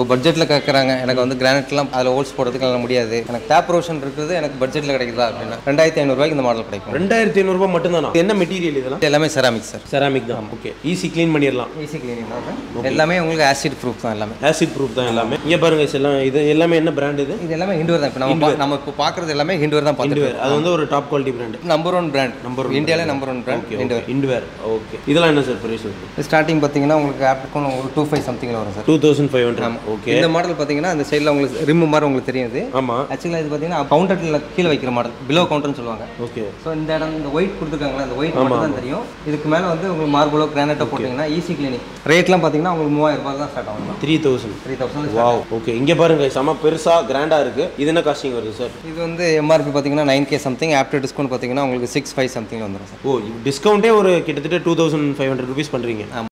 பட்ஜெட்டில் கேட்குறாங்க எனக்கு வந்து கிரானைட்லாம் அதில் ஹோல்ஸ் போடுறதுக்கு எல்லாம் முடியாது எனக்கு டேப் ரோஷன் இருக்குது எனக்கு பட்ஜெட்டில் கிடைக்குதா அப்படின்னா ரெண்டாயிரத்தி ஐநூறுரூவாய்க்கு இந்த மாடல் கிடைக்கும் ரெண்டாயிரத்தி ஐநூறுபா மட்டும்தானா என்ன மெட்டீரியல் இதெல்லாம் இது எல்லாமே செராமிக் சார் செராமிக் தான் ஓகே ஈஸி க்ளீன் பண்ணிடலாம் ஈஸி கிளீனிங் தான் எல்லாமே உங்களுக்கு ஆசிட் ப்ரூஃப் தான் எல்லாமே ஆசிட் ப்ரூஃப் தான் எல்லாமே இங்கே பாருங்க guys, எல்லாம் இது எல்லாமே என்ன பிராண்ட் இது இது எல்லாமே ஹிண்டுவர் தான் இப்போ நம்ம பா- நம்ம இப்போ பார்க்குறது எல்லாமே ஹிண்டுவர் தான் பார்த்துட்டு இண்டுவேர் அது வந்து ஒரு top quality brand number one brand number இந்தியாவிலே number one brand Hindware Hindware okay இதெல்லாம் என்ன சார் ப்ரைஸ் வருது ஸ்டார்டிங் பார்த்தீங்கன்னா உங்களுக்கு ஆப்டிகோன் உங்களுக்கு டூ ஃபைவ் சம்திங்கில் வரும் sir two thousand five hundred okay இந்த மாடல் பார்த்தீங்கன்னா அந்த சைடில் உங்களுக்கு ரிம்மு மாதிரி உங்களுக்கு தெரியும் இது ஆமாம் ஆக்சுவலாக இது பார்த்தீங்கன்னா கவுண்டரில் கீழே வைக்கிற மாடல் பிலோ கவுண்டர்னு சொல்லுவாங்க ஓகே ஸோ இந்த இடம் இந்த ஒயிட் கொடுத்துருக்காங்களா அந்த ஒயிட் மட்டும் தான் தெரியும் இதுக்கு மேலே வந்து உங்களுக்கு மார்பிளோ கிரானைட்டோ போட்டிங்கன்னா ஈஸி கிளீனிங் ரேட்லாம் பார்த்தீங்கன்னா உங்களுக்கு மூவாயிரம் ரூபாய் தான் ஸ்டார்ட் ஆகும் three thousand three thousand wow okay இங்கே பாருங்க செம பெருசாக கிராண்டாக இருக்குது இது என்ன காஸ்டிங் வருது சார் இது வந்து எம்ஆர்பி பார்த்தீங்கன்னா nine K something after discount பார்த்தீங்கன்னா உங்களுக்கு சிக்ஸ் ஃபைவ் சம்திங் வந்துடும் சார் ஓ டிஸ்கவுண்ட்டே ஒரு கிட்டத்தட்ட two thousand five hundred rupees பண்ணுறீங்க